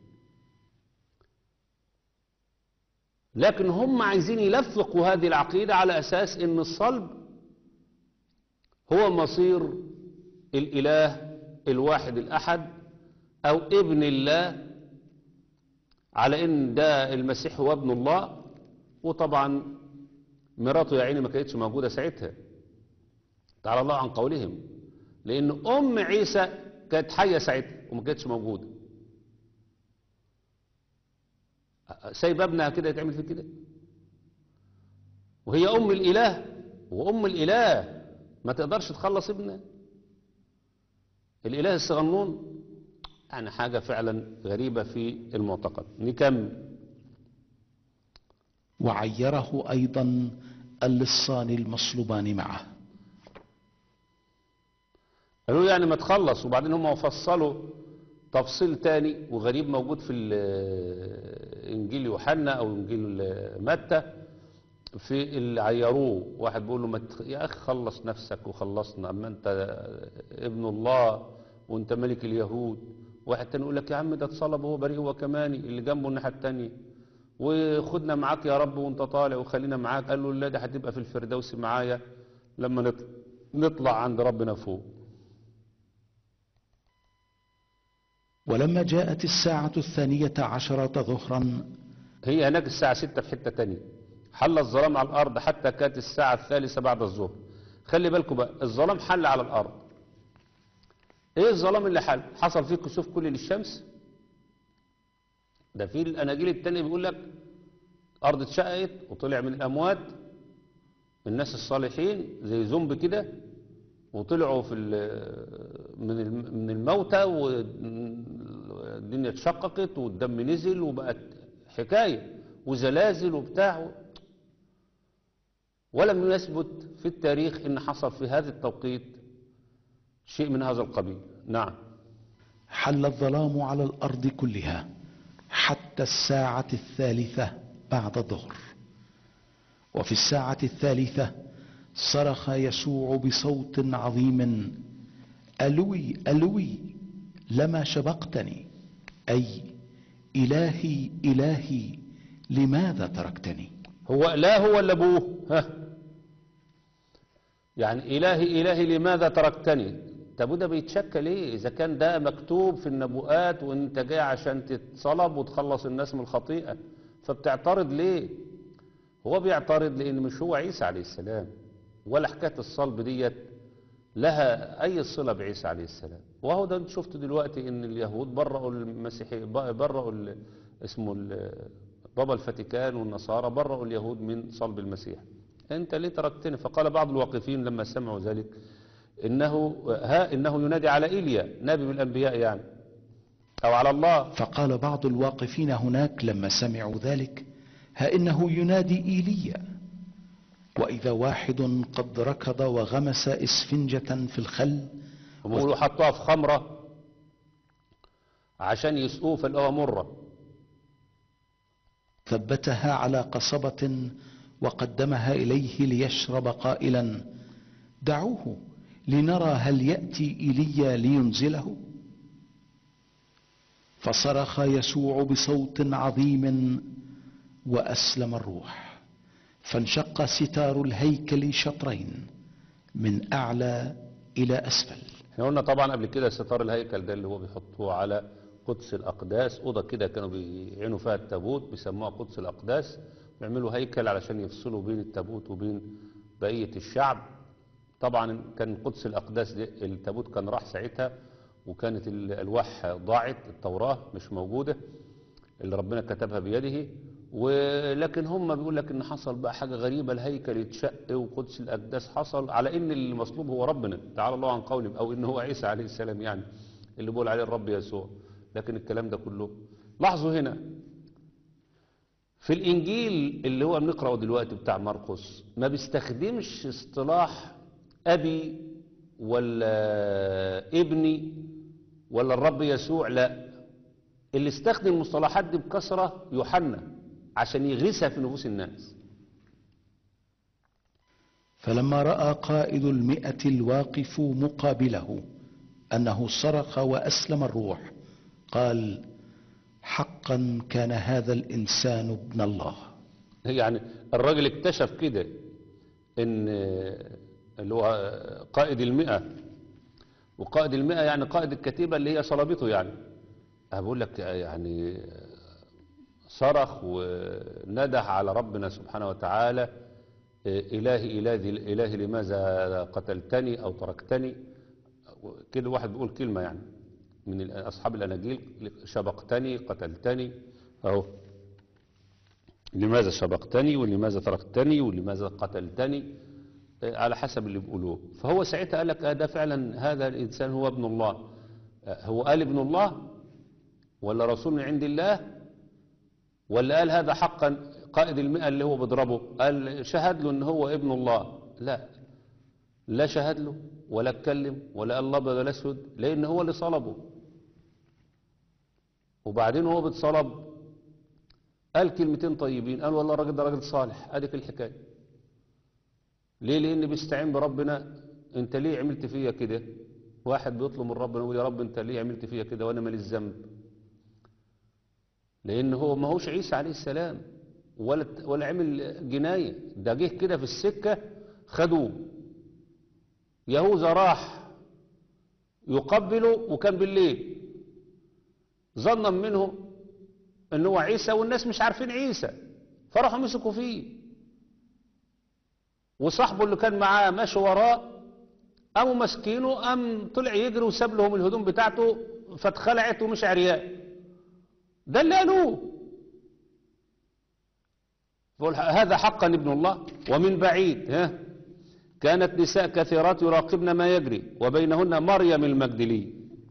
لكن هم عايزين يلفقوا هذه العقيده على اساس ان الصلب هو مصير الاله الواحد الاحد او ابن الله على ان ده المسيح هو ابن الله وطبعا مراته يا عيني ما كانتش موجوده ساعتها تعالى الله عن قولهم لأن أم عيسى كانت حية ساعتها وما كانتش موجودة سايب ابنها كده يتعمل في كده وهي أم الإله وأم الإله ما تقدرش تخلص ابنها الإله الصغنون يعني حاجة فعلا غريبة في المعتقد نكمل وعيره أيضا اللصان المصلوبان معه قالوا يعني ما تخلص وبعدين هم فصلوا تفصيل تاني وغريب موجود في ال- انجيل يوحنا او انجيل متى في اللي عيروه واحد بيقول له ما تخ... يا اخي خلص نفسك وخلصنا اما انت ابن الله وانت ملك اليهود واحد تاني يقول لك يا عم ده اتصلب وهو بريء هو كمان اللي جنبه الناحيه التانيه وخدنا معاك يا رب وانت طالع وخلينا معاك قال له لا ده هتبقى في الفردوس معايا لما نط- نطلع عند ربنا فوق ولما جاءت الساعة الثانية عشرة ظهرا هي هناك الساعة ستة في حتة تانية حل الظلام على الأرض حتى كانت الساعة الثالثة بعد الظهر خلي بالكم بقى الظلام حل على الأرض ايه الظلام اللي حل حصل فيه كسوف كلي للشمس ده في الأناجيل التانية بيقول لك أرض اتشققت وطلع من الأموات الناس الصالحين زي زومب كده وطلعوا في ال- من الم- من الموتى والدنيا اتشققت والدم نزل وبقت حكاية وزلازل وبتاع ولم يثبت في التاريخ ان حصل في هذا التوقيت شيء من هذا القبيل نعم حل الظلام على الأرض كلها حتى الساعة الثالثة بعد الظهر وفي الساعة الثالثة صرخ يسوع بصوت عظيم ألوي ألوي لما شبقتني أي إلهي إلهي لماذا تركتني هو إله ولا أبوه ها يعني إلهي إلهي لماذا تركتني طب وده بيتشكى ليه إذا كان ده مكتوب في النبوءات وأنت جاي عشان تتصلب وتخلص الناس من الخطيئة فبتعترض ليه هو بيعترض لأن مش هو عيسى عليه السلام ولا حكاية الصلب ديت لها أي صلة بعيسى عليه السلام وهو ده انت شفت دلوقتي إن اليهود برأوا المسيحي برأوا ال- اسمه ال- بابا الفاتيكان والنصارى برأوا اليهود من صلب المسيح أنت ليه تركتني فقال بعض الواقفين لما سمعوا ذلك إنه ها إنه ينادي على إيليا نبي من الأنبياء يعني أو على الله فقال بعض الواقفين هناك لما سمعوا ذلك ها إنه ينادي إيليا وإذا واحد قد ركض وغمس إسفنجة في الخل هم يقولوا حطوها في خمرة عشان يسقوه فلقوها مرة ثبتها على قصبة وقدمها إليه ليشرب قائلا دعوه لنرى هل يأتي إيليا لينزله فصرخ يسوع بصوت عظيم وأسلم الروح فانشق ستار الهيكل شطرين من أعلى إلى أسفل احنا قلنا طبعا قبل كده ستار الهيكل ده اللي هو بيحطوه على قدس الأقداس أوضة كده كانوا بيعينوا فيها التابوت بيسموها قدس الأقداس بيعملوا هيكل علشان يفصلوا بين التابوت وبين بقية الشعب طبعا كان قدس الأقداس دي التابوت كان راح ساعتها وكانت الألواح ضاعت التوراة مش موجودة اللي ربنا كتبها بيده ولكن هم بيقول لك ان حصل بقى حاجة غريبة الهيكل يتشق وقدس الأقداس حصل على ان المصلوب هو ربنا تعالى الله عن قولهم او ان هو عيسى عليه السلام يعني اللي بيقول عليه الرب يسوع لكن الكلام ده كله لاحظوا هنا في الإنجيل اللي هو بنقرأه دلوقتي بتاع مرقس ما بيستخدمش اصطلاح أبي ولا ابني ولا الرب يسوع لا اللي استخدم المصطلحات دي بكثرة يوحنا عشان يغرسها في نفوس الناس فلما رأى قائد المئة الواقف مقابله أنه صرخ وأسلم الروح قال حقا كان هذا الإنسان ابن الله يعني الراجل اكتشف كده ان اللي هو قائد المئة وقائد المئة يعني قائد الكتيبة اللي هي صلابته يعني أنا بقول لك يعني صرخ وندح على ربنا سبحانه وتعالى إلهي إلهي, إلهي لماذا قتلتني أو تركتني كده واحد بيقول كلمة يعني من ال- أصحاب الأناجيل شبقتني قتلتني أهو لماذا شبقتني ولماذا تركتني ولماذا قتلتني آه، على حسب اللي بيقولوه فهو ساعتها قال لك آه ده فعلا هذا الإنسان هو ابن الله آه، هو قال ابن الله ولا رسول من عند الله ولا قال هذا حقا قائد المئة اللي هو بيضربه قال شهد له ان هو ابن الله لا لا شهد له ولا اتكلم ولا قال الابيض ولا اسود لان هو اللي صلبه وبعدين هو بيتصلب قال كلمتين طيبين قال والله الراجل ده راجل صالح اديك الحكايه ليه لان بيستعين بربنا انت ليه عملت فيا كده واحد بيطلب من ربنا يقول يا رب انت ليه عملت فيا كده وانا مالي الذنب لان هو ما هوش عيسى عليه السلام ولا ولا عمل جنايه ده جه كده في السكه خدوه يهوذا راح يقبله وكان بالليل ظنا منه ان هو عيسى والناس مش عارفين عيسى فراحوا مسكوا فيه وصاحبه اللي كان معاه ماشي وراه قاموا ماسكينه قام طلع يجري وساب لهم الهدوم بتاعته فاتخلعت ومش عريان ده اللي قالوه بقول هذا حقا ابن الله ومن بعيد ها كانت نساء كثيرات يراقبن ما يجري وبينهن مريم المجدلي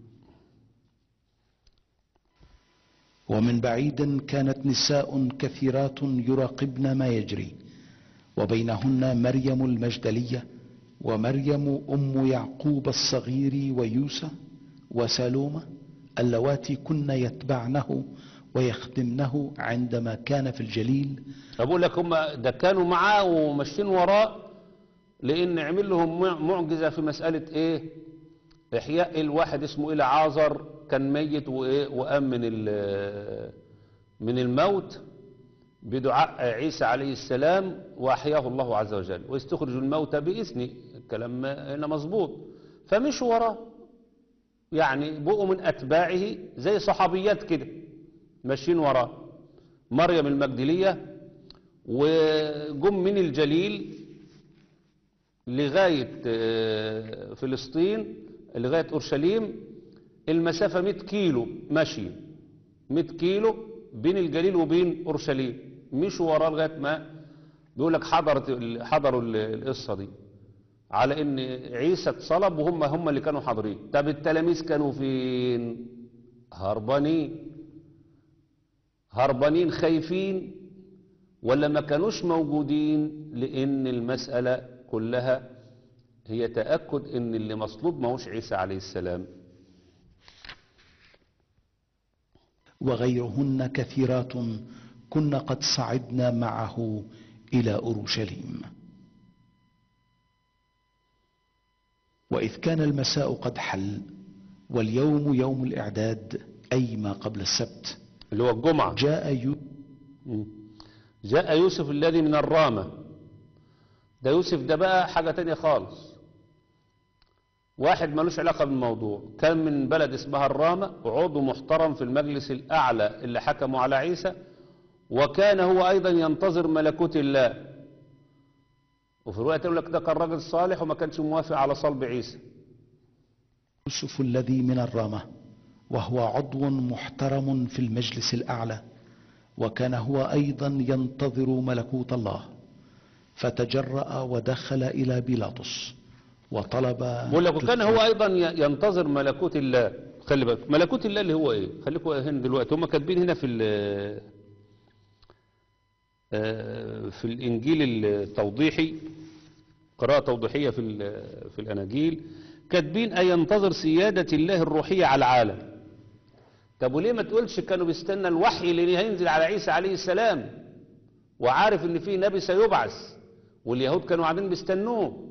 ومن بعيد كانت نساء كثيرات يراقبن ما يجري وبينهن مريم المجدلية ومريم أم يعقوب الصغير ويوسى وسالومة اللواتي كن يتبعنه ويخدمنه عندما كان في الجليل بقول لك هم ده كانوا معاه وماشيين وراه لان عمل لهم مع- معجزه في مساله ايه احياء الواحد اسمه الى عازر كان ميت وايه وقام من ال- من الموت بدعاء عيسى عليه السلام واحياه الله عز وجل ويستخرج الموتى باذنه الكلام هنا مظبوط فمشوا وراه يعني بقوا من اتباعه زي صحابيات كده ماشيين وراه مريم المجدليه وجم من الجليل لغاية آه، فلسطين لغاية أورشليم المسافة 100 كيلو مشي 100 كيلو بين الجليل وبين أورشليم مشوا وراه لغاية ما بيقول لك حضرت حضروا ال- القصة دي على ان عيسى اتصلب وهم هم اللي كانوا حاضرين طب التلاميذ كانوا فين هربانين هربانين خايفين ولا ما كانوش موجودين لان المسألة كلها هي تأكد ان اللي مصلوب ما هوش عيسى عليه السلام وغيرهن كثيرات كن قد صعدن معه إلى أورشليم وإذ كان المساء قد حل واليوم يوم الإعداد أي ما قبل السبت اللي هو الجمعة جاء يو مم. جاء يوسف الذي من الرامة ده يوسف ده بقى حاجة تانية خالص واحد ملوش علاقة بالموضوع كان من بلد اسمها الرامة وعضو محترم في المجلس الأعلى اللي حكموا على عيسى وكان هو أيضا ينتظر ملكوت الله وفي الرواية يقول لك ده كان راجل صالح وما كانش موافق على صلب عيسى يوسف الذي من الرامة وهو عضو محترم في المجلس الأعلى وكان هو أيضا ينتظر ملكوت الله فتجرأ ودخل إلى بيلاطس وطلب بقول لك وكان هو ايضا ي- ينتظر ملكوت الله خلي بالك ملكوت الله اللي هو ايه خليكم هنا دلوقتي هم كاتبين هنا في ال- آه، في الانجيل التوضيحي قراءة توضيحية في ال- في الاناجيل كاتبين ان ينتظر سيادة الله الروحية على العالم طب وليه ما تقولش كانوا بيستنى الوحي اللي هينزل على عيسى عليه السلام وعارف ان في نبي سيبعث واليهود كانوا قاعدين بيستنوه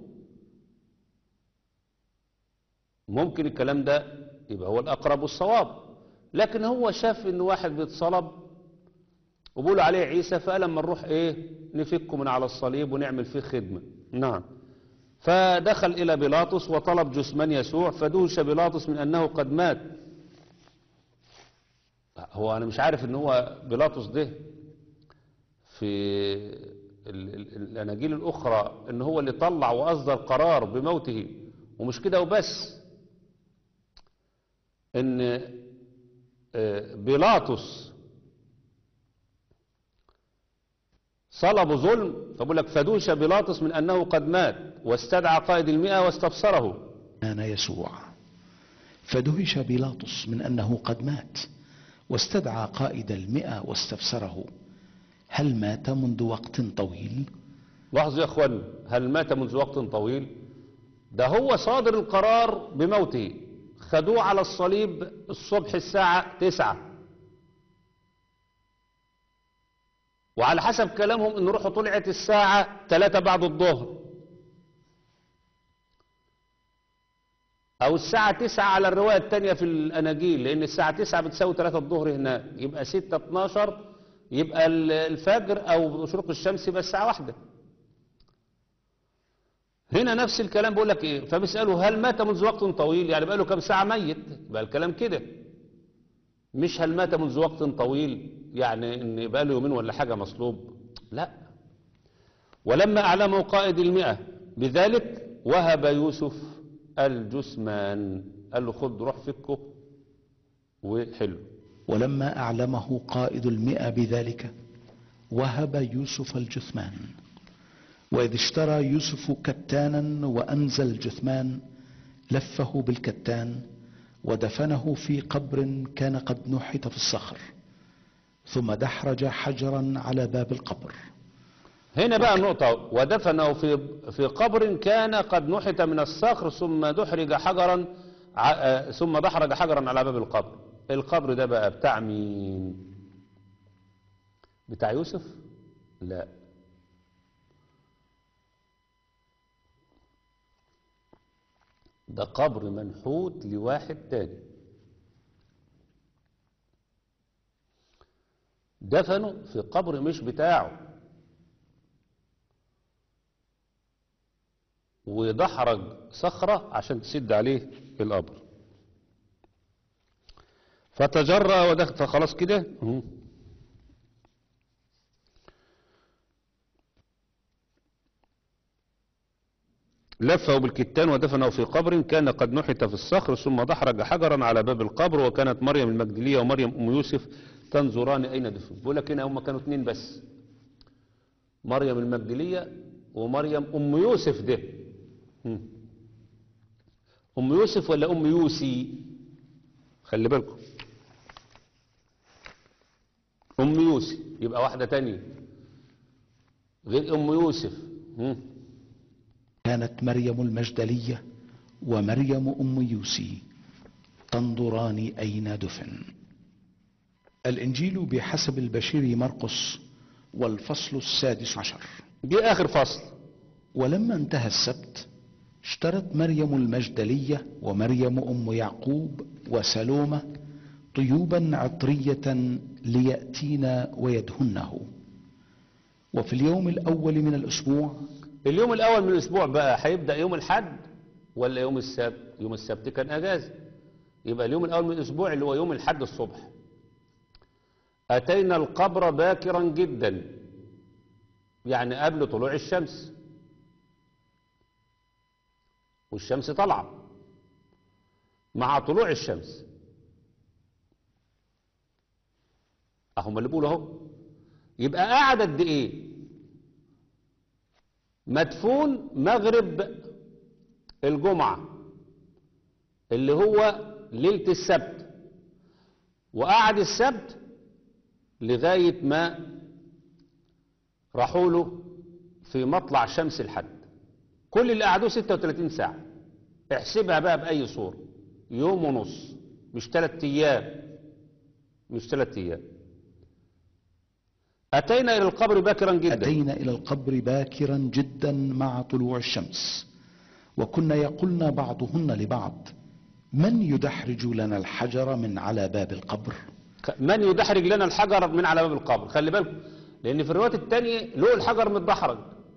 ممكن الكلام ده يبقى هو الأقرب والصواب لكن هو شاف إن واحد بيتصلب وبيقولوا عليه عيسى فقال لما نروح إيه نفكه من على الصليب ونعمل فيه خدمة نعم فدخل إلى بيلاطس وطلب جثمان يسوع فدهش بيلاطس من أنه قد مات هو أنا مش عارف إن هو بيلاطس ده في ال- ال- الأناجيل الأخرى إن هو اللي طلع وأصدر قرار بموته ومش كده وبس ان آه، بيلاطس صلب ظلم فبقول لك فدوش بيلاطس من انه قد مات واستدعى قائد المئة واستبصره كان يسوع فدهش بيلاطس من أنه قد مات واستدعى قائد المئة واستفسره هل مات منذ وقت طويل لاحظوا يا اخوان هل مات منذ وقت طويل ده هو صادر القرار بموته خدوه على الصليب الصبح الساعة تسعة وعلى حسب كلامهم ان روحه طلعت الساعة تلاتة بعد الظهر او الساعة تسعة على الرواية التانية في الاناجيل لان الساعة تسعة بتساوي تلاتة الظهر هناك يبقى ستة اتناشر يبقى ال- الفجر او شروق الشمس يبقى الساعة واحدة هنا نفس الكلام بيقول لك ايه فبيسأله هل مات منذ وقت طويل يعني بقى له كام ساعة ميت يبقى الكلام كده مش هل مات منذ وقت طويل يعني ان بقى له يومين ولا حاجة مصلوب لا ولما أعلمه قائد المئة بذلك وهب يوسف الجثمان قال له خد روح فكه وحلو ولما أعلمه قائد المئة بذلك وهب يوسف الجثمان وإذ اشترى يوسف كتانا وأنزل الجثمان لفه بالكتان ودفنه في قبر كان قد نحت في الصخر ثم دحرج حجرا على باب القبر هنا بقى النقطة ودفنه في في قبر كان قد نحت من الصخر ثم دحرج حجرا ع- آه، ثم دحرج حجرا على باب القبر القبر ده بقى بتاع مين بتاع يوسف لا ده قبر منحوت لواحد تاني دفنه في قبر مش بتاعه ودحرج صخرة عشان تسد عليه القبر فتجرأ ودخل فخلاص كده اهو. لفه بالكتان ودفنه في قبر كان قد نحت في الصخر ثم دحرج حجرا على باب القبر وكانت مريم المجدلية ومريم أم يوسف تنظران أين دفن بيقول لك هنا هم كانوا اتنين بس مريم المجدلية ومريم أم يوسف ده مم. أم يوسف ولا أم يوسي خلي بالكم أم يوسي يبقى واحدة تانية غير أم يوسف مم. كانت مريم المجدلية ومريم أم يوسي تنظران أين دفن الإنجيل بحسب البشير مرقس والفصل السادس عشر دي آخر فصل ولما انتهى السبت اشترت مريم المجدلية ومريم أم يعقوب وسلومة طيوبا عطرية ليأتين ويدهنه وفي اليوم الأول من الأسبوع اليوم الأول من الأسبوع بقى هيبدأ يوم الحد ولا يوم السبت يوم السبت كان أجازة يبقى اليوم الأول من الأسبوع اللي هو يوم الحد الصبح أتينا القبر باكرا جدا يعني قبل طلوع الشمس والشمس طالعة مع طلوع الشمس اهم اللي بيقولوا اهو يبقى قعد قد ايه مدفون مغرب الجمعة اللي هو ليلة السبت وقعد السبت لغاية ما راحوا له في مطلع شمس الحد كل اللي قعدوه 36 ساعة احسبها بقى بأي صورة يوم ونص مش ثلاث أيام مش ثلاث أيام أتينا إلى القبر باكرا جدا أتينا إلى القبر باكرا جدا مع طلوع الشمس وكنا يقولن بعضهن لبعض من يدحرج لنا الحجر من على باب القبر من يدحرج لنا الحجر من على باب القبر خلي بالكم لأن في الروايات التانية له الحجر متدحرج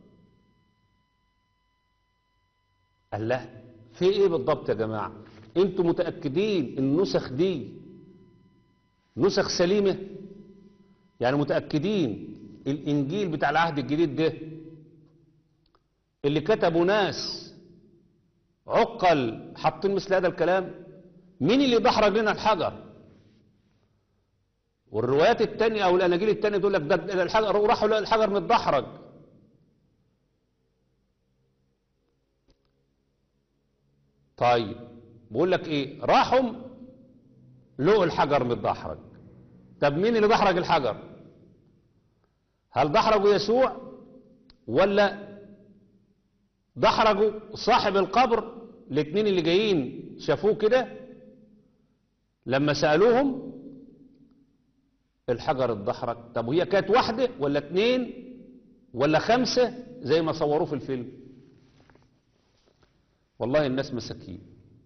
قال لا في ايه بالضبط يا جماعة انتوا متأكدين النسخ دي نسخ سليمة يعني متأكدين الإنجيل بتاع العهد الجديد ده اللي كتبوا ناس عقل حاطين مثل هذا الكلام مين اللي دحرج لنا الحجر والروايات التانية او الاناجيل التانية تقول لك ده ده الحجر وراحوا لقوا الحجر متدحرج طيب بقول لك ايه راحوا لقوا الحجر متدحرج طب مين اللي دحرج الحجر هل دحرجوا يسوع ولا دحرجوا صاحب القبر الاثنين اللي جايين شافوه كده لما سألوهم الحجر اتدحرج طب وهي كانت واحدة ولا اتنين ولا خمسة زي ما صوروه في الفيلم والله الناس مساكين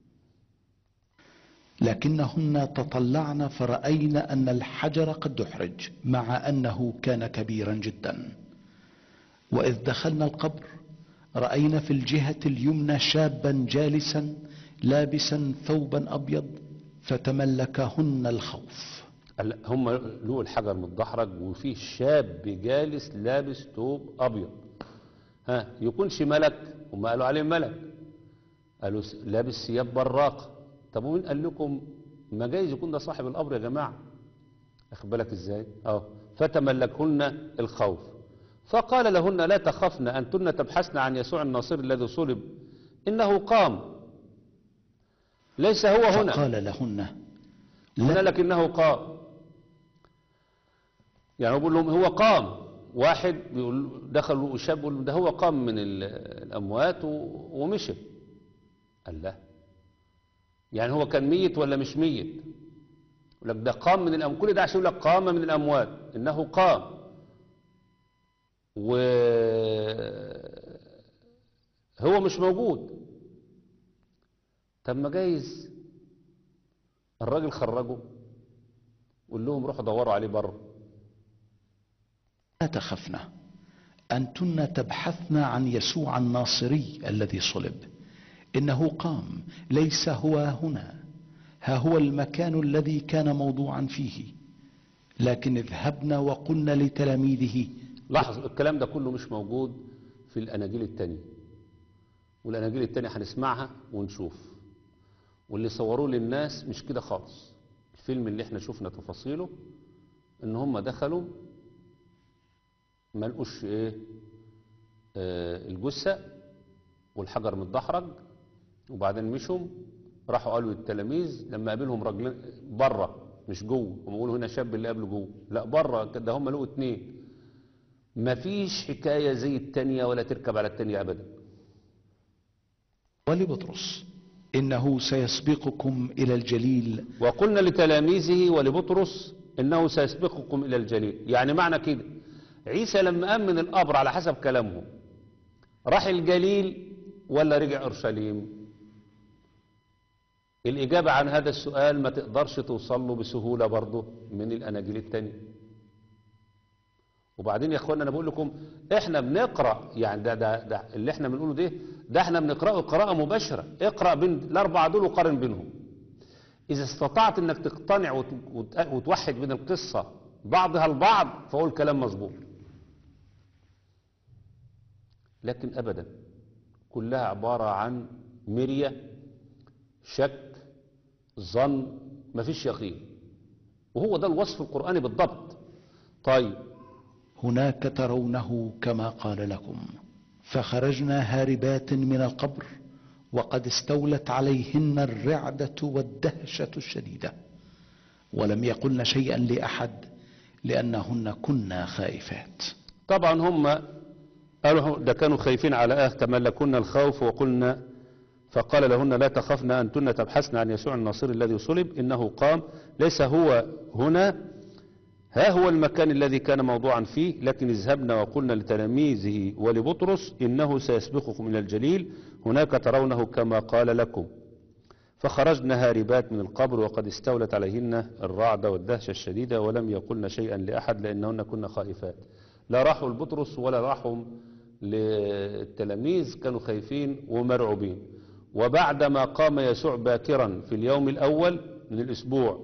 لكنهن تطلعن فرأين أن الحجر قد دحرج مع أنه كان كبيرا جدا وإذ دخلنا القبر رأينا في الجهة اليمنى شابا جالسا لابسا ثوبا أبيض فتملكهن الخوف قال هم لقوا الحجر متدحرج وفيه شاب جالس لابس ثوب ابيض ها يكونش ملك هم قالوا عليه ملك قالوا س- لابس ثياب براقه طب ومين قال لكم ما جايز يكون ده صاحب القبر يا جماعه اخد بالك ازاي اه فتملكهن الخوف فقال لهن لا تخفن انتن تبحثن عن يسوع الناصر الذي صلب انه قام ليس هو هنا فقال لهن هنا لا لكنه قام يعني هو بيقول لهم هو قام واحد بيقول دخل شاب بيقول ده هو قام من ال- الأموات و- ومشي قال لا يعني هو كان ميت ولا مش ميت يقول لك ده قام من الأموات كل ده عشان يقول لك قام من الأموات إنه قام و هو مش موجود طب ما جايز الراجل خرجه قول لهم روحوا دوروا عليه بره لا تخفن أنتن تبحثن عن يسوع الناصري الذي صلب إنه قام ليس هو هنا ها هو المكان الذي كان موضوعا فيه لكن اذهبن وقلن لتلاميذه لاحظ الكلام ده كله مش موجود في الاناجيل التانية والاناجيل التانية هنسمعها ونشوف واللي صوروه للناس مش كده خالص الفيلم اللي احنا شفنا تفاصيله ان هم دخلوا ما لقوش ايه آه الجثة والحجر متدحرج وبعدين مشوا راحوا قالوا للتلاميذ لما قابلهم راجلين بره مش جوه هم بيقولوا هنا شاب اللي قابله جوه لا بره ده هم لقوا اتنين مفيش حكاية زي التانية ولا تركب على التانية أبدا ولبطرس إنه سيسبقكم إلى الجليل وقلنا لتلاميذه ولبطرس إنه سيسبقكم إلى الجليل يعني معنى كده عيسى لما قام من القبر على حسب كلامهم راح الجليل ولا رجع أورشليم الإجابة عن هذا السؤال ما تقدرش توصل له بسهولة برضه من الأناجيل التانية وبعدين يا اخوانا انا بقول لكم احنا بنقرا يعني ده ده ده اللي احنا بنقوله ده ده احنا بنقراه قراءه مباشره اقرا بين الاربعه دول وقارن بينهم اذا استطعت انك تقتنع وت- وت- وتوحد بين القصه بعضها البعض فقول كلام مظبوط لكن ابدا كلها عباره عن مريه شك ظن مفيش يقين وهو ده الوصف القراني بالضبط طيب هناك ترونه كما قال لكم فخرجنا هاربات من القبر وقد استولت عليهن الرعدة والدهشة الشديدة ولم يقلن شيئا لأحد لأنهن كنا خائفات طبعا هم قالوا ده كانوا خايفين على اه تملكن الخوف وقلنا فقال لهن لا تخفن أنتن تبحثن عن يسوع الناصر الذي صلب إنه قام ليس هو هنا ها هو المكان الذي كان موضوعا فيه لكن اذهبنا وقلنا لتلاميذه ولبطرس إنه سيسبقكم إلى الجليل هناك ترونه كما قال لكم فخرجنا هاربات من القبر وقد استولت عليهن الرعدة والدهشة الشديدة ولم يقلن شيئا لأحد لأنهن كنا خائفات لا راحوا لبطرس ولا راحوا للتلاميذ كانوا خايفين ومرعوبين وبعدما قام يسوع باكرا في اليوم الأول من الأسبوع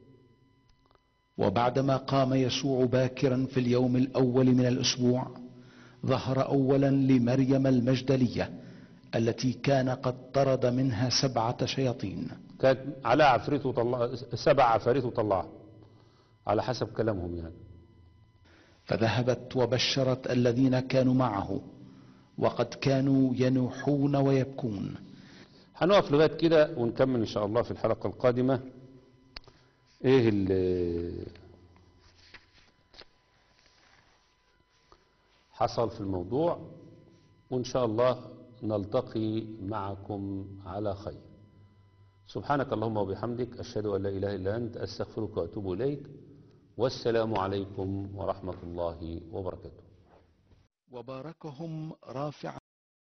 وبعدما قام يسوع باكرا في اليوم الأول من الأسبوع ظهر أولا لمريم المجدلية التي كان قد طرد منها سبعة شياطين كانت على عفريت وطلع سبع عفاريت وطلعها على حسب كلامهم يعني فذهبت وبشرت الذين كانوا معه وقد كانوا ينوحون ويبكون هنقف لغاية كده ونكمل إن شاء الله في الحلقة القادمة إيه اللي حصل في الموضوع وإن شاء الله نلتقي معكم على خير سبحانك اللهم وبحمدك أشهد أن لا إله إلا أنت أستغفرك وأتوب إليك والسلام عليكم ورحمة الله وبركاته وباركهم رافعا